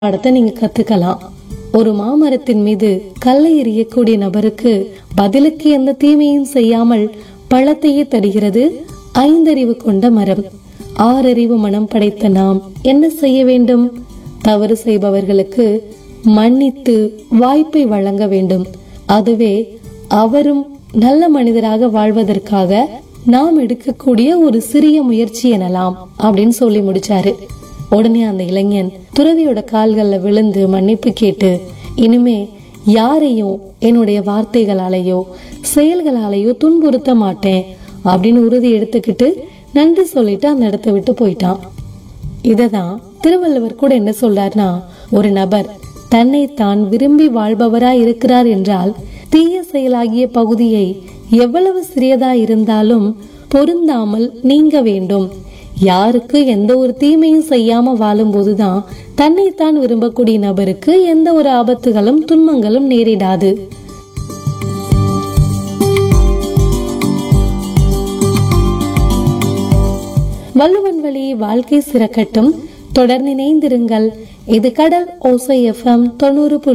பாடத்தை நீங்க கத்துக்கலாம் ஒரு மாமரத்தின் மீது கல்லை எறியக்கூடிய நபருக்கு பதிலுக்கு எந்த தீமையும் செய்யாமல் பழத்தையே தருகிறது ஐந்தறிவு கொண்ட மரம் ஆறறிவு மனம் படைத்த நாம் என்ன செய்ய வேண்டும் தவறு செய்பவர்களுக்கு மன்னித்து வாய்ப்பை வழங்க வேண்டும் அதுவே அவரும் நல்ல மனிதராக வாழ்வதற்காக நாம் எடுக்கக்கூடிய ஒரு சிறிய முயற்சி எனலாம் அப்படின்னு சொல்லி முடிச்சாரு உடனே அந்த இளைஞன் துறவியோட கால்கள்ல விழுந்து மன்னிப்பு கேட்டு இனிமே யாரையும் என்னுடைய வார்த்தைகளாலேயோ செயல்களாலேயோ துன்புறுத்த மாட்டேன் அப்படின்னு உறுதி எடுத்துக்கிட்டு நன்றி சொல்லிட்டு அந்த இடத்த விட்டு போயிட்டான் இததான் திருவள்ளுவர் கூட என்ன சொல்றாருன்னா ஒரு நபர் தன்னை தான் விரும்பி வாழ்பவரா இருக்கிறார் என்றால் தீய செயலாகிய பகுதியை எவ்வளவு சிறியதா இருந்தாலும் பொருந்தாமல் நீங்க வேண்டும் யாருக்கு எந்த ஒரு தீமையும் செய்யாம வாழும்போதுதான் தன்னைத்தான் விரும்பக்கூடிய நபருக்கு எந்த ஒரு ஆபத்துகளும் துன்பங்களும் நேரிடாது வள்ளுவன் வழி வாழ்க்கை சிறக்கட்டும் தொடர்ந்து இணைந்திருங்கள் இது கடல் ஓசை எஃப்எம் தொண்ணூறு புள்ளி